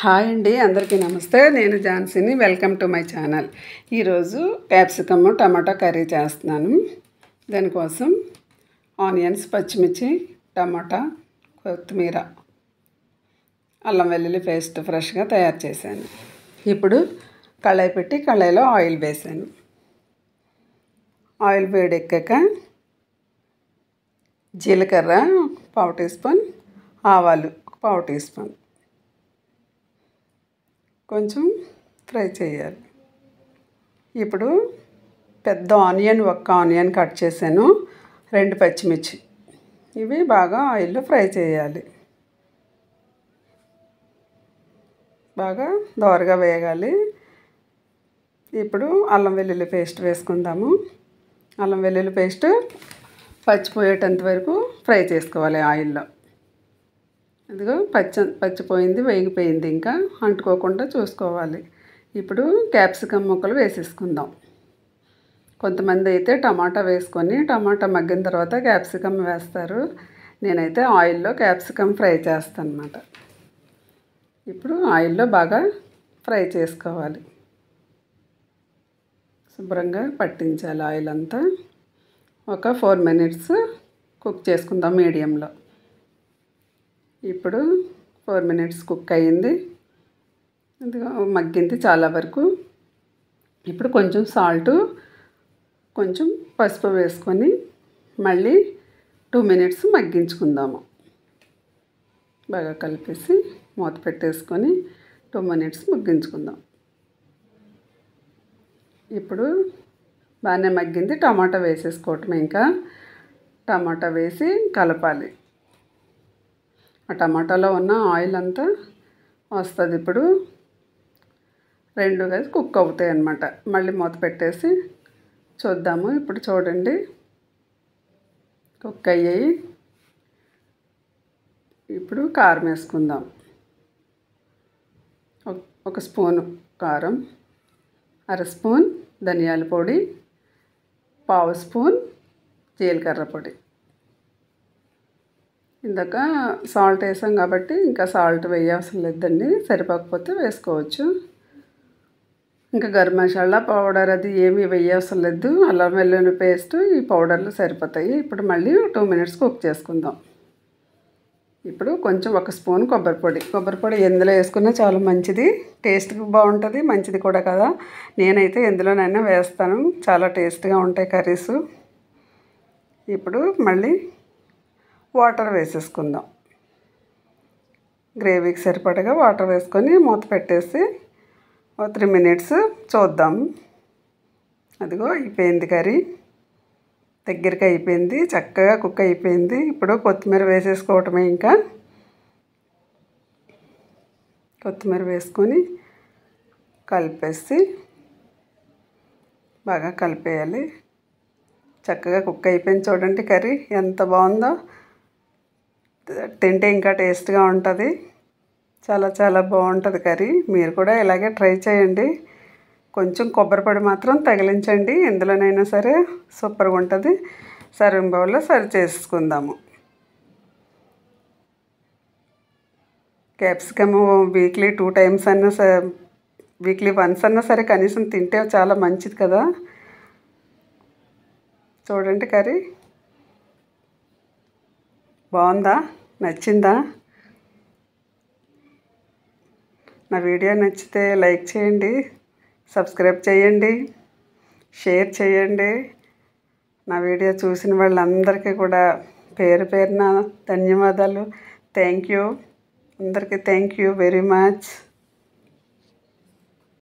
hi అండి అందరికీ నమస్తే నేను ఝాన్సీని వెల్కమ్ టు మై ఛానల్ ఈరోజు క్యాప్సికమ్ టమాటా కర్రీ చేస్తున్నాను దానికోసం ఆనియన్స్ పచ్చిమిర్చి టమాటా కొత్తిమీర అల్లం వెల్లుల్లి పేస్ట్ ఫ్రెష్గా తయారు చేశాను ఇప్పుడు కళాయి పెట్టి కళాయిలో ఆయిల్ వేసాను ఆయిల్ వేడెక్కాక జీలకర్ర పావు టీ స్పూన్ ఆవాలు ఒక పావు టీ స్పూన్ కొంచెం ఫ్రై చేయాలి ఇప్పుడు పెద్ద ఆనియన్ ఒక్క ఆనియన్ కట్ చేశాను రెండు పచ్చిమిర్చి ఇవి బాగా ఆయిల్లో ఫ్రై చేయాలి బాగా దోరగా వేయగాలి ఇప్పుడు అల్లం వెల్లుల్లి పేస్ట్ వేసుకుందాము అల్లం వెల్లుల్లి పేస్ట్ పచ్చిపోయేటంత వరకు ఫ్రై చేసుకోవాలి ఆయిల్లో ఇదిగో పచ్చ పచ్చిపోయింది వేగిపోయింది ఇంకా అంటుకోకుండా చూసుకోవాలి ఇప్పుడు క్యాప్సికమ్ ముక్కలు వేసేసుకుందాం కొంతమంది అయితే టమాటా వేసుకొని టమాటా మగ్గిన తర్వాత క్యాప్సికమ్ వేస్తారు నేనైతే ఆయిల్లో క్యాప్సికమ్ ఫ్రై చేస్తాను అనమాట ఇప్పుడు ఆయిల్లో బాగా ఫ్రై చేసుకోవాలి శుభ్రంగా పట్టించాలి ఆయిల్ అంతా ఒక ఫోర్ మినిట్స్ కుక్ చేసుకుందాం మీడియంలో ఇప్పుడు ఫోర్ మినిట్స్ కుక్ అయ్యింది ఇదిగో మగ్గింది చాలా వరకు ఇప్పుడు కొంచెం సాల్ట్ కొంచెం పసుపు వేసుకొని మళ్ళీ టూ మినిట్స్ మగ్గించుకుందాము బాగా కలిపేసి మూత పెట్టేసుకొని టూ మినిట్స్ మగ్గించుకుందాం ఇప్పుడు బాగానే మగ్గింది టమాటా వేసేసుకోవటం ఇంకా టమాటా వేసి కలపాలి ఆ టమాటాలో ఉన్న ఆయిల్ అంతా వస్తుంది ఇప్పుడు రెండు కలిసి కుక్ అవుతాయి అన్నమాట మళ్ళీ మూత పెట్టేసి చూద్దాము ఇప్పుడు చూడండి కుక్ అయ్యాయి ఇప్పుడు కారం వేసుకుందాం ఒక స్పూను కారం అర స్పూన్ ధనియాల పొడి పావు స్పూన్ జీలకర్ర పొడి ఇందాక సాల్ట్ వేసాం కాబట్టి ఇంకా సాల్ట్ వేయవసరం లేదండి సరిపోకపోతే వేసుకోవచ్చు ఇంకా గరం మసాలా పౌడర్ అది ఏమీ వేయవసరం లేదు అల్లం వెల్లుల్లి పేస్ట్ ఈ పౌడర్లు సరిపోతాయి ఇప్పుడు మళ్ళీ టూ మినిట్స్ కుక్ చేసుకుందాం ఇప్పుడు కొంచెం ఒక స్పూన్ కొబ్బరి పొడి కొబ్బరి పొడి ఎందులో వేసుకున్నా చాలా మంచిది టేస్ట్కి బాగుంటుంది మంచిది కూడా కదా నేనైతే ఎందులోనైనా వేస్తాను చాలా టేస్ట్గా ఉంటాయి కర్రీస్ ఇప్పుడు మళ్ళీ వాటర్ వేసేసుకుందాం గ్రేవీకి సరిపడగా వాటర్ వేసుకొని మూత పెట్టేసి ఒక త్రీ మినిట్స్ చూద్దాం అదిగో అయిపోయింది కర్రీ దగ్గరికి అయిపోయింది చక్కగా కుక్ అయిపోయింది ఇప్పుడు కొత్తిమీర వేసేసుకోవటమే ఇంకా కొత్తిమీర వేసుకొని కలిపేసి బాగా కలిపేయాలి చక్కగా కుక్ అయిపోయింది చూడండి కర్రీ ఎంత బాగుందో తింటే ఇంకా టేస్ట్గా ఉంటుంది చాలా చాలా బాగుంటుంది కర్రీ మీరు కూడా ఇలాగే ట్రై చేయండి కొంచెం కొబ్బరి పొడి మాత్రం తగిలించండి ఎందులోనైనా సరే సూపర్గా ఉంటుంది సర్వింగ్ బౌల్లో సర్వ్ చేసుకుందాము క్యాప్సికమ్ వీక్లీ టూ టైమ్స్ అన్నా సరే వీక్లీ వన్స్ అన్నా సరే కనీసం తింటే చాలా మంచిది కదా చూడండి కర్రీ బాగుందా నచ్చిందా నా వీడియో నచ్చితే లైక్ చేయండి సబ్స్క్రైబ్ చేయండి షేర్ చేయండి నా వీడియో చూసిన వాళ్ళందరికీ కూడా పేరు పేరున ధన్యవాదాలు థ్యాంక్ యూ అందరికీ థ్యాంక్ యూ వెరీ మచ్